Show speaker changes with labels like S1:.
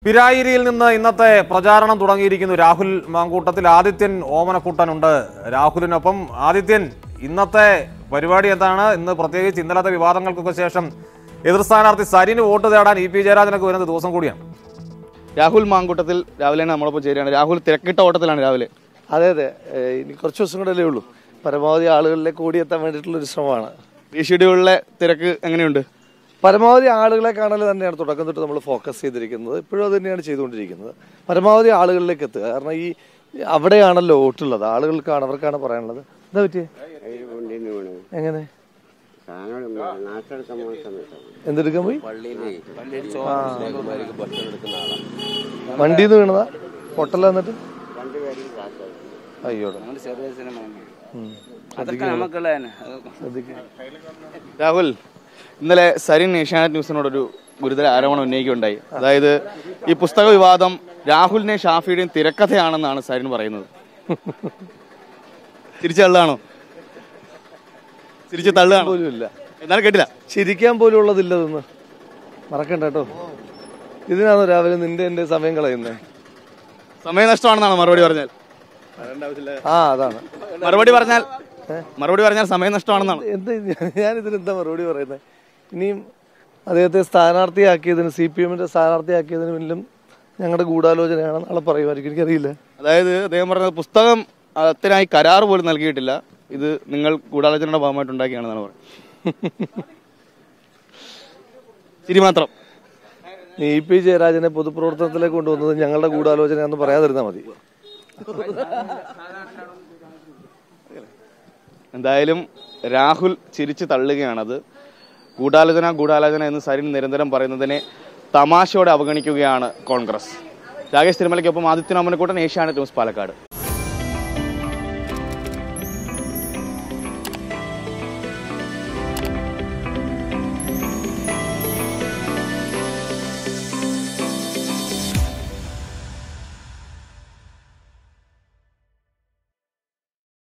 S1: പിരായിരിയിൽ നിന്ന് ഇന്നത്തെ പ്രചാരണം തുടങ്ങിയിരിക്കുന്നു രാഹുൽ മാങ്കൂട്ടത്തിൽ ആദിത്യൻ ഓമനക്കുട്ടനുണ്ട് രാഹുലിനൊപ്പം ആദിത്യൻ ഇന്നത്തെ പരിപാടി എന്താണ് ഇന്ന് പ്രത്യേകിച്ച് ഇന്നലത്തെ വിവാദങ്ങൾക്കൊക്കെ ശേഷം എതിർ സ്ഥാനാർത്ഥി സരിന് വോട്ട് തേടാൻ ഇ പി ജയരാജനൊക്കെ വരുന്ന ദിവസം കൂടിയാണ്
S2: രാഹുൽ മാങ്കൂട്ടത്തിൽ രാവിലെ നമ്മളൊപ്പം ചേരുകയാണ് രാഹുൽ തിരക്കിട്ട ഓട്ടത്തിലാണ് രാവിലെ
S3: അതെ അതെ ഏഹ് ഇനി കുറച്ച് ദിവസം കൂടെ അല്ലേ ഉള്ളൂ പരമാവധി ആളുകളിലേക്ക് ഓടിയെത്താൻ വേണ്ടിയിട്ടുള്ള ഒരു ശ്രമമാണ്
S2: ഈ ഷെഡ്യൂളിലെ തിരക്ക് എങ്ങനെയുണ്ട്
S3: പരമാവധി ആളുകളെ കാണൽ തന്നെയാണ് തുടക്കം തൊട്ട് നമ്മൾ ഫോക്കസ് ചെയ്തിരിക്കുന്നത് ഇപ്പോഴും അത് തന്നെയാണ് ചെയ്തുകൊണ്ടിരിക്കുന്നത് പരമാവധി ആളുകളിലേക്ക് എത്തുക കാരണം ഈ അവിടെയാണല്ലോ വോട്ടുള്ളത് ആളുകൾക്കാണ് അവർക്കാണ് പറയാനുള്ളത് എന്താ പറ്റിയേ എങ്ങനെ എന്തെടുക്കാൻ പോയി ആ. വണ്ടിയിൽ നിന്ന് വീണതാ പൊട്ടല എന്നിട്ട് അയ്യോടെ ഉം. ശ്രദ്ധിക്കുക
S2: രാഹുൽ ഇന്നലെ സരിൻ ഏഷ്യാനെറ്റ് ന്യൂസിനോടൊരു ഗുരുതര ആരോപണം ഉന്നയിക്കുകയുണ്ടായി അതായത് ഈ പുസ്തക വിവാദം രാഹുലിനെ ഷാഫിയുടെയും തിരക്കഥയാണെന്നാണ് സരിൻ പറയുന്നത് തിരിച്ചു തള്ളാണോ തിരിച്ചു തള്ളുകയാണോ
S3: പോലും ഇല്ല
S2: എന്നാലും കേട്ടില്ല
S3: ചിരിക്കാൻ പോലും ഉള്ളതില്ലതെന്ന് മറക്കണ്ട കേട്ടോ ഇതിനാണോ രാവിലെ നിന്റെ എന്റെ സമയം കളയുന്നത്
S2: സമയനഷ്ടമാണെന്നാണ് മറുപടി പറഞ്ഞാൽ
S3: ആ അതാണ്
S2: മറുപടി പറഞ്ഞാൽ മറുപടി പറഞ്ഞാൽ സമയനഷ്ടമാണെന്നാണ്
S3: എന്ത് ഞാൻ ഇതിനെന്താ മറുപടി പറയുന്നത് ഇനിയും അദ്ദേഹത്തെ സ്ഥാനാർത്ഥിയാക്കിയതിന് സി പി എമ്മിന്റെ സ്ഥാനാർത്ഥിയാക്കിയതിന് പിന്നിലും ഞങ്ങളുടെ ഗൂഢാലോചനയാണ് നാളെ പറയുമായിരിക്കും എനിക്കറിയില്ല
S2: അതായത് അദ്ദേഹം പറഞ്ഞത് പുസ്തകം അത്തിനായി കരാർ പോലും നൽകിയിട്ടില്ല ഇത് നിങ്ങൾ ഗൂഢാലോചനയുടെ ഭാഗമായിട്ട് ഉണ്ടാക്കിയാണെന്നാണ് പറയുന്നത് ശരി മാത്രം
S3: നീ ഇ പി ജയരാജനെ പൊതുപ്രവർത്തനത്തിലേക്ക് കൊണ്ടുവന്നത് ഞങ്ങളുടെ ഗൂഢാലോചനയാണെന്ന് പറയാതിരുന്നാൽ മതി
S2: എന്തായാലും രാഹുൽ ചിരിച്ചു തള്ളുകയാണത് ഗൂഢാലോചന ഗൂഢാലോചന എന്ന് സരിൻ നിരന്തരം പറയുന്നതിനെ തമാശയോടെ അവഗണിക്കുകയാണ് കോൺഗ്രസ് രാകേഷ് തിരുമലയ്ക്കൊപ്പം ആദിത്യനാമനക്കൂട്ടൻ ഏഷ്യാനെറ്റ് ന്യൂസ് പാലക്കാട്